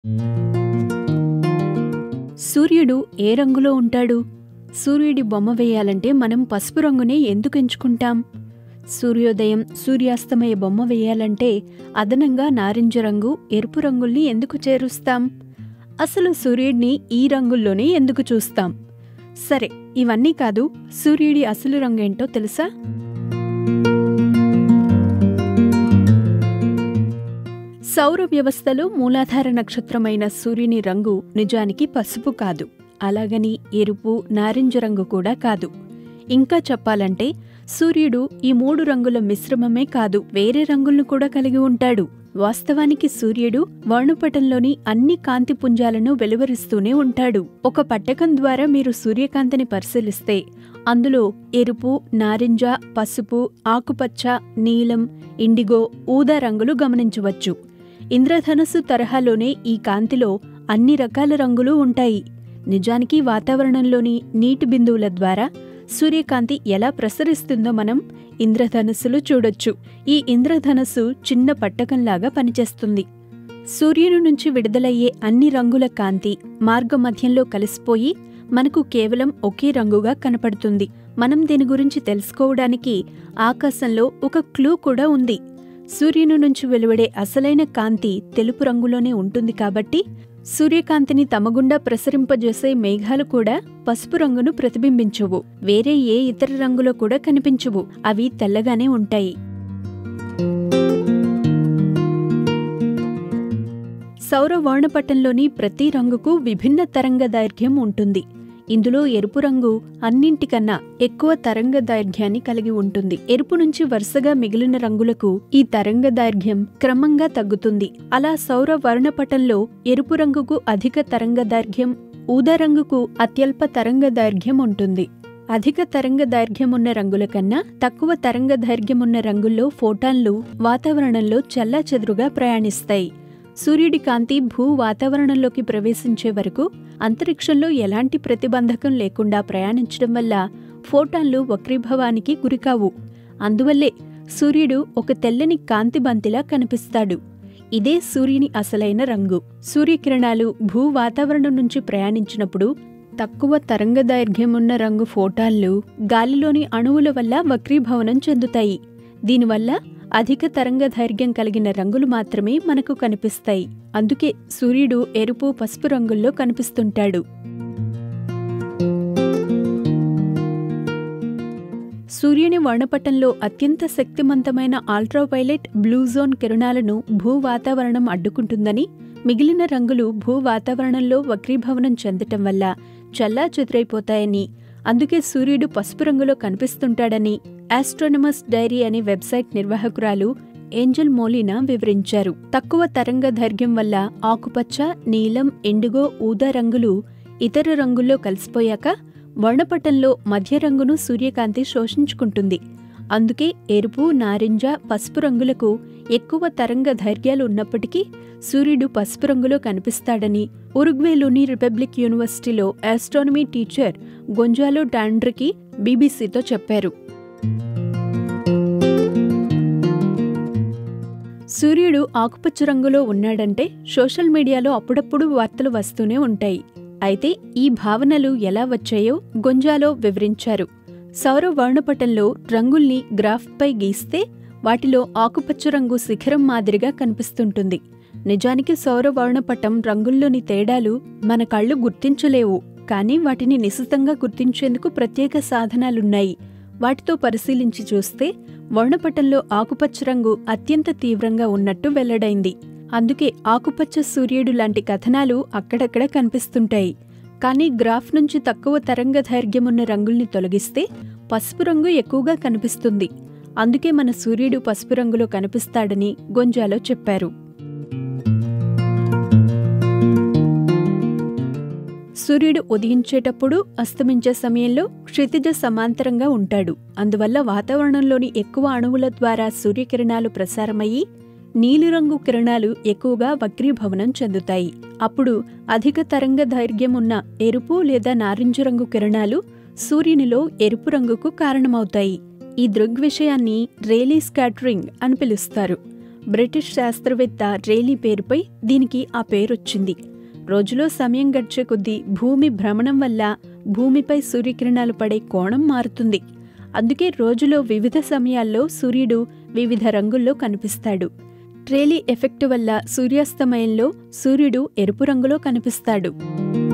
సూర్యుడు ఏ రంగులో ఉంటాడు సూర్యుడి బొమ్మ వేయాలంటే మనం పసుపు రంగునే ఎందుకు ఎంచుకుంటాం సూర్యోదయం సూర్యాస్తమయ బొమ్మ వేయాలంటే అదనంగా నారింజ రంగు ఎరుపు రంగుల్ని ఎందుకు చేరుస్తాం అసలు సూర్యుడిని ఈ రంగుల్లోనే ఎందుకు చూస్తాం సరే ఇవన్నీ కాదు సూర్యుడి అసలు రంగేంటో తెలుసా సౌర వ్యవస్థలో మూలాధార నక్షత్రమైన సూర్యుని రంగు నిజానికి పసుపు కాదు అలాగని ఎరుపు నారింజ రంగు కూడా కాదు ఇంకా చెప్పాలంటే సూర్యుడు ఈ మూడు రంగుల మిశ్రమమే కాదు వేరే రంగులను కూడా కలిగి ఉంటాడు వాస్తవానికి సూర్యుడు వర్ణపటంలోని అన్ని కాంతి పుంజాలను వెలువరిస్తూనే ఉంటాడు ఒక పట్టకం ద్వారా మీరు సూర్యకాంతిని పరిశీలిస్తే అందులో ఎరుపు నారింజ పసుపు ఆకుపచ్చ నీలం ఇండిగో ఊదా రంగులు గమనించవచ్చు ఇంద్రధనస్సు తరహాలోనే ఈ కాంతిలో అన్ని రకాల రంగులు ఉంటాయి నిజానికి వాతావరణంలోని నీటి బిందువుల ద్వారా సూర్యకాంతి ఎలా ప్రసరిస్తుందో మనం ఇంద్రధనస్సులో చూడొచ్చు ఈ ఇంద్రధనస్సు చిన్న పట్టకంలాగా పనిచేస్తుంది సూర్యుని నుంచి విడుదలయ్యే అన్ని రంగుల కాంతి మార్గమధ్యంలో కలిసిపోయి మనకు కేవలం ఒకే రంగుగా కనపడుతుంది మనం దీని గురించి తెలుసుకోవడానికి ఆకాశంలో ఒక క్లూ కూడా ఉంది సూర్యుని నుంచి వెలువడే అసలైన కాంతి తెలుపు రంగులోనే ఉంటుంది కాబట్టి సూర్యకాంతిని తమగుండా ప్రసరింపజేసే మేఘాలు కూడా పసుపు రంగును ప్రతిబింబించవు వేరే ఏ ఇతర రంగులో కూడా కనిపించవు అవి తెల్లగానే ఉంటాయి సౌర వర్ణపటంలోని ప్రతి రంగుకు విభిన్న తరంగ దైర్ఘ్యం ఉంటుంది ఇందులో ఎరుపు రంగు అన్నింటికన్నా ఎక్కువ తరంగ దైర్ఘ్యాన్ని కలిగి ఉంటుంది ఎరుపు నుంచి వరుసగా మిగిలిన రంగులకు ఈ తరంగ దైర్ఘ్యం క్రమంగా తగ్గుతుంది అలా సౌర వర్ణపటంలో ఎరుపు రంగుకు అధిక తరంగ దైర్ఘ్యం ఊదా రంగుకు అత్యల్ప తరంగ దైర్ఘ్యం ఉంటుంది అధిక తరంగ దైర్ఘ్యమున్న రంగుల కన్నా తక్కువ తరంగ దైర్ఘ్యమున్న రంగుల్లో ఫోటాన్లు వాతావరణంలో చెల్లాచెదురుగా ప్రయాణిస్తాయి సూర్యుడి కాంతి భూ వాతావరణంలోకి ప్రవేశించే వరకు అంతరిక్షంలో ఎలాంటి ప్రతిబంధకం లేకుండా ప్రయాణించడం వల్ల ఫోటాన్లు వక్రీభవానికి గురికావు అందువల్లే సూర్యుడు ఒక తెల్లని కాంతి బంతిలా కనిపిస్తాడు ఇదే సూర్యుని అసలైన రంగు సూర్యకిరణాలు భూ వాతావరణం నుంచి ప్రయాణించినప్పుడు తక్కువ తరంగ దైర్ఘ్యమున్న రంగు ఫోటాన్లు గాలిలోని అణువుల వల్ల వక్రీభవనం చెందుతాయి దీనివల్ల అధిక తరంగ దైర్ఘ్యం కలిగిన రంగులు మాత్రమే మనకు కనిపిస్తాయి అందుకే సూర్యుడు ఎరుపు పసుపు రంగుల్లో కనిపిస్తుంటాడు సూర్యుని వర్ణపటంలో అత్యంత శక్తివంతమైన అల్ట్రావైలెట్ బ్లూ జోన్ కిరణాలను భూ వాతావరణం అడ్డుకుంటుందని మిగిలిన రంగులు భూ వాతావరణంలో వక్రీభవనం చెందటం వల్ల చల్లా చెదురైపోతాయని అందుకే సూర్యుడు పసుపు రంగులో కనిపిస్తుంటాడని ఆస్ట్రోనమస్ డైరీ అనే వెబ్సైట్ నిర్వాహకురాలు ఏంజల్ మోలినా వివరించారు తక్కువ తరంగ దైర్ఘ్యం వల్ల ఆకుపచ్చ నీలం ఎండుగో ఊదా రంగులు ఇతర రంగుల్లో కలిసిపోయాక వర్ణపటంలో మధ్య రంగును సూర్యకాంతి శోషించుకుంటుంది అందుకే ఎరుపు నారింజ పసుపు రంగులకు ఎక్కువ తరంగ దైర్ఘ్యాలు ఉన్నప్పటికీ సూర్యుడు పసుపు రంగులో కనిపిస్తాడని ఉరుగ్వేలోని రిపబ్లిక్ యూనివర్సిటీలో ఆస్ట్రానమీ టీచర్ గొంజాలో డాండ్రికి బీబీసీతో చెప్పారు సూర్యుడు ఆకుపచ్చ రంగులో ఉన్నాడంటే సోషల్ మీడియాలో అప్పుడప్పుడు వార్తలు వస్తూనే ఉంటాయి అయితే ఈ భావనలు ఎలా వచ్చాయో గొంజాలో వివరించారు సౌర వర్ణపటంలో రంగుల్ని గ్రాఫ్పై గీస్తే వాటిలో ఆకుపచ్చ రంగు శిఖరం మాదిరిగా కనిపిస్తుంటుంది నిజానికి సౌర వర్ణపటం రంగుల్లోని తేడాలు మన కళ్ళు గుర్తించలేవు కానీ వాటిని నిశితంగా గుర్తించేందుకు ప్రత్యేక సాధనాలున్నాయి వాటితో పరిశీలించి చూస్తే వర్ణపటంలో ఆకుపచ్చ రంగు అత్యంత తీవ్రంగా ఉన్నట్టు వెల్లడైంది అందుకే ఆకుపచ్చ సూర్యుడు లాంటి కథనాలు అక్కడక్కడ కనిపిస్తుంటాయి కానీ గ్రాఫ్ నుంచి తక్కువ తరంగ దైర్ఘ్యమున్న రంగుల్ని తొలగిస్తే పసుపు రంగు ఎక్కువగా కనిపిస్తుంది అందుకే మన సూర్యుడు పసుపు రంగులో కనిపిస్తాడని గొంజాలో చెప్పారు సూర్యుడు ఉదయించేటప్పుడు అస్తమించే సమయంలో క్షితిజ సమాంతరంగా ఉంటాడు అందువల్ల వాతావరణంలోని ఎక్కువ అణువుల ద్వారా సూర్యకిరణాలు ప్రసారమయ్యి నీలిరంగు కిరణాలు ఎక్కువగా వక్రీభవనం చెందుతాయి అప్పుడు అధిక తరంగ దైర్ఘ్యం ఉన్న ఎరుపు లేదా నారింజ రంగు కిరణాలు సూర్యునిలో ఎరుపు రంగుకు కారణమవుతాయి ఈ దృగ్విషయాన్ని రేలీ స్కాటరింగ్ అని పిలుస్తారు బ్రిటిష్ శాస్త్రవేత్త రేలీ పేరుపై దీనికి ఆ పేరొచ్చింది రోజులో సమయం గడిచే కొద్దీ భూమి భ్రమణం వల్ల భూమిపై సూర్యకిరణాలు పడే కోణం మారుతుంది అందుకే రోజులో వివిధ సమయాల్లో సూర్యుడు వివిధ రంగుల్లో కనిపిస్తాడు ట్రేలీ ఎఫెక్ట్ వల్ల సూర్యాస్తమయంలో సూర్యుడు ఎరుపు రంగులో కనిపిస్తాడు